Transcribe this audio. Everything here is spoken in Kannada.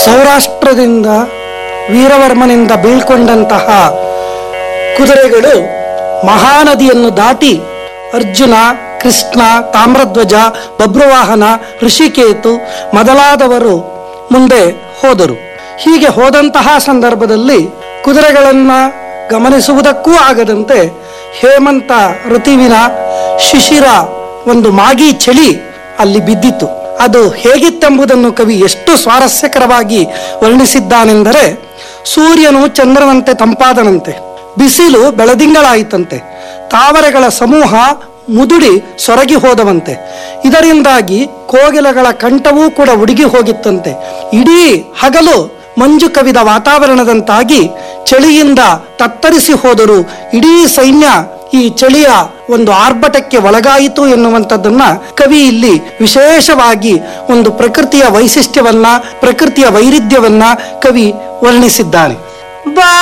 ಸೌರಾಷ್ಟ್ರದಿಂದ ವೀರವರ್ಮನಿಂದ ಬೀಳ್ಕೊಂಡಂತಹ ಕುದುರೆಗಳು ಮಹಾನದಿಯನ್ನು ದಾಟಿ ಅರ್ಜುನ ಕೃಷ್ಣ ತಾಮ್ರಧ್ವಜ ಬಬ್ರುವಾಹನ ಋಷಿಕೇತು ಮೊದಲಾದವರು ಮುಂದೆ ಹೋದರು ಹೀಗೆ ಹೋದಂತಹ ಸಂದರ್ಭದಲ್ಲಿ ಕುದುರೆಗಳನ್ನ ಗಮನಿಸುವುದಕ್ಕೂ ಆಗದಂತೆ ಹೇಮಂತ ಋತುವಿನ ಶಿಶಿರ ಒಂದು ಮಾಗಿ ಚಳಿ ಅಲ್ಲಿ ಬಿದ್ದಿತು ಅದು ಹೇಗಿತ್ತೆಂಬುದನ್ನು ಕವಿ ಎಷ್ಟು ಸ್ವಾರಸ್ಯಕರವಾಗಿ ವರ್ಣಿಸಿದ್ದಾನೆಂದರೆ ಸೂರ್ಯನು ಚಂದ್ರನಂತೆ ತಂಪಾದನಂತೆ ಬಿಸಿಲು ಬೆಳದಿಂಗಳಾಯಿತಂತೆ ತಾವರೆಗಳ ಸಮೂಹ ಮುದುಡಿ ಸೊರಗಿ ಹೋದವಂತೆ ಇದರಿಂದಾಗಿ ಕೋಗಿಲೆಗಳ ಕಂಠವೂ ಕೂಡ ಉಡುಗಿ ಹೋಗಿತ್ತಂತೆ ಇಡೀ ಹಗಲು ಮಂಜು ಕವಿದ ವಾತಾವರಣದಂತಾಗಿ ಚಳಿಯಿಂದ ತತ್ತರಿಸಿ ಹೋದರು ಇಡೀ ಸೈನ್ಯ ಈ ಚಳಿಯ ಒಂದು ಆರ್ಭಟಕ್ಕೆ ಒಳಗಾಯಿತು ಎನ್ನುವಂಥದ್ದನ್ನ ಕವಿ ಇಲ್ಲಿ ವಿಶೇಷವಾಗಿ ಒಂದು ಪ್ರಕೃತಿಯ ವೈಶಿಷ್ಟ್ಯವನ್ನ ಪ್ರಕೃತಿಯ ವೈರುಧ್ಯವನ್ನ ಕವಿ ವರ್ಣಿಸಿದ್ದಾನೆ ಬಾ